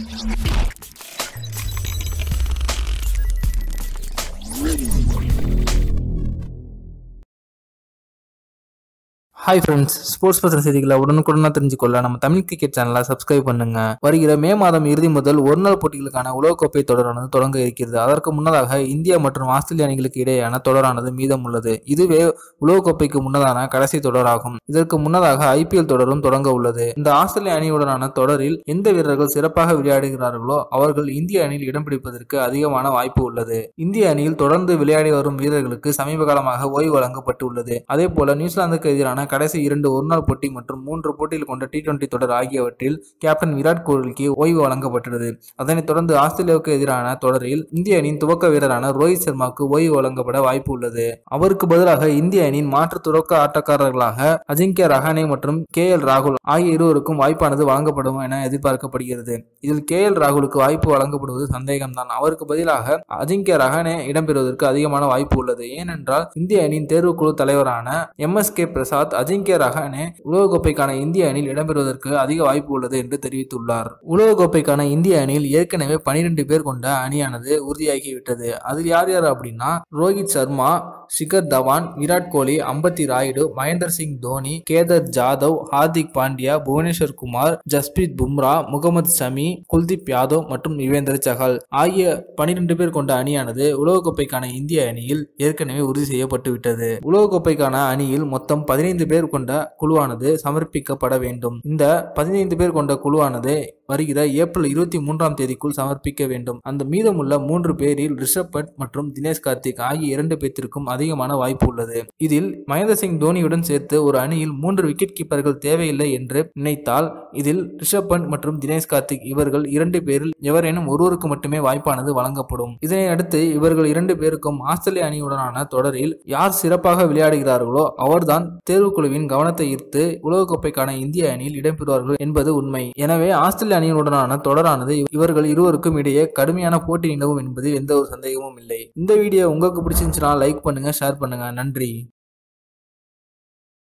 hi friends sports பத்திர செய்திகளை உடனுக்குடனாக தெரிஞ்சுக்கொள்ள நம்ம தமிழ் கிரிக்கெட் சேனலை சப்ஸ்கிரைப் பண்ணுங்க வருகிற மே மாதம் இறுதி முதல் ஒருநாள் போட்டிகளுக்கான உலகக்கோப்பை தொடரானது தொடங்க இருக்கிறது அதற்கு முன்னதாக இந்தியா மற்றும் ஆஸ்திரேலிய அணிகளுக்கு இடையேயான தொடரானது மீதம் உள்ளது இதுவே உலகக்கோப்பைக்கு முன்னதான கடைசி தொடராகும் இதற்கு முன்னதாக ஐபிஎல் தொடரும் தொடங்க உள்ளது இந்த ஆஸ்திரேலிய அணியுடனான தொடரில் எந்த வீரர்கள் சிறப்பாக விளையாடுகிறார்களோ அவர்கள் இந்திய அணியில் இடம் பிடிப்பதற்கு அதிகமான வாய்ப்பு உள்ளது இந்திய அணியில் தொடர்ந்து விளையாடி வரும் வீரர்களுக்கு சமீப காலமாக ஓய்வு வழங்கப்பட்டு உள்ளது அதே போல நியூசிலாந்துக்கு எதிரான கடைசி இரண்டு ஒருநாள் போட்டி மற்றும் மூன்று போட்டியில் கொண்ட டி டுவெண்டி தொடர் ஆகியவற்றில் கேப்டன் விராட் கோலிக்கு ஓய்வு வழங்கப்பட்டுள்ளது அதனைத் தொடர்ந்து ஆஸ்திரேலியாவுக்கு எதிரான தொடரில் இந்திய அணியின் துவக்க வீரரான ரோஹித் சர்மாவுக்கு ஓய்வு வழங்கப்பட வாய்ப்பு உள்ளது அவருக்கு பதிலாக இந்திய அணியின் மாற்று துவக்க ஆட்டக்காரர்களாக அஜிங்கிய ரஹானே மற்றும் கே எல் ராகுல் ஆகிய இருவருக்கும் வாய்ப்பானது வழங்கப்படும் என எதிர்பார்க்கப்படுகிறது இதில் கே எல் ராகுலுக்கு வாய்ப்பு வழங்கப்படுவது சந்தேகம்தான் அவருக்கு பதிலாக அஜிங்கிய ரஹானே இடம்பெறுவதற்கு அதிகமான வாய்ப்பு உள்ளது ஏனென்றால் இந்திய அணியின் தேர்வுக்குழு தலைவரான M S K Prasad Ajinkya Rahane உலகக்கோப்பைக்கான இந்திய அணியில் இடம்பெறுவதற்கு அதிக வாய்ப்பு உள்ளது என்று தெரிவித்துள்ளார் உலகக்கோப்பைக்கான இந்திய அணியில் ஏற்கனவே பனிரெண்டு பேர் கொண்ட அணியானது உறுதியாகிவிட்டது அதில் யார் யார் அப்படின்னா ரோஹித் சர்மா சிகர் தவான் விராட் கோலி அம்பத்தி ராயுடு மகேந்தர் சிங் தோனி கேதர் ஜாதவ் ஹார்திக் பாண்டியா புவனேஸ்வர் குமார் ஜஸ்பிரீத் பும்ரா முகமது ஷமி குல்தீப் யாதவ் மற்றும் யுவேந்தர் சஹல் ஆகிய பனிரெண்டு பேர் கொண்ட அணியானது உலகக்கோப்பைக்கான இந்திய அணியில் ஏற்கனவே உறுதி செய்யப்பட்டு விட்டது உலகக்கோப்பைக்கான அணியில் மொத்தம் பதினைந்து பேர் கொண்ட குழுவானது சமர்ப்பிக்கப்பட வேண்டும் இந்த பதினைந்து பேர் கொண்ட குழுவானது வருகிற ஏப்ரல் இருபத்தி மூன்றாம் தேதிக்குள் சமர்ப்பிக்க வேண்டும் அந்த மீதமுள்ள மூன்று பேரில் ரிஷப் பட் மற்றும் தினேஷ் கார்த்திக் ஆகிய இரண்டு பேத்திற்கும் அதிகமான வாய்ப்பு உள்ளது இதில் மகேந்திர சிங் தோனியுடன் சேர்த்து ஒரு அணியில் மூன்று விக்கெட் கீப்பர்கள் தேவையில்லை என்று நினைத்தால் இதில் ரிஷப் பண்ட் மற்றும் தினேஷ் கார்த்திக் இவர்கள் இரண்டு பேரில் எவரேனும் ஒருவருக்கு மட்டுமே வாய்ப்பானது வழங்கப்படும் இதனை அடுத்து இவர்கள் இரண்டு பேருக்கும் ஆஸ்திரேலிய அணியுடனான தொடரில் யார் சிறப்பாக விளையாடுகிறார்களோ அவர்தான் தேர்வுக்குழுவின் கவனத்தை ஈர்த்து உலகக்கோப்பைக்கான இந்திய அணியில் இடம்பெறுவார்கள் என்பது உண்மை எனவே ஆஸ்திரேலிய அணியுடனான தொடரானது இவர்கள் இருவருக்கும் இடையே கடுமையான போட்டி நிலவும் என்பதில் எந்த ஒரு சந்தேகமும் இல்லை இந்த வீடியோ உங்களுக்கு பிடிச்சிருந்துச்சுன்னா லைக் பண்ணுங்க ஷேர் பண்ணுங்க நன்றி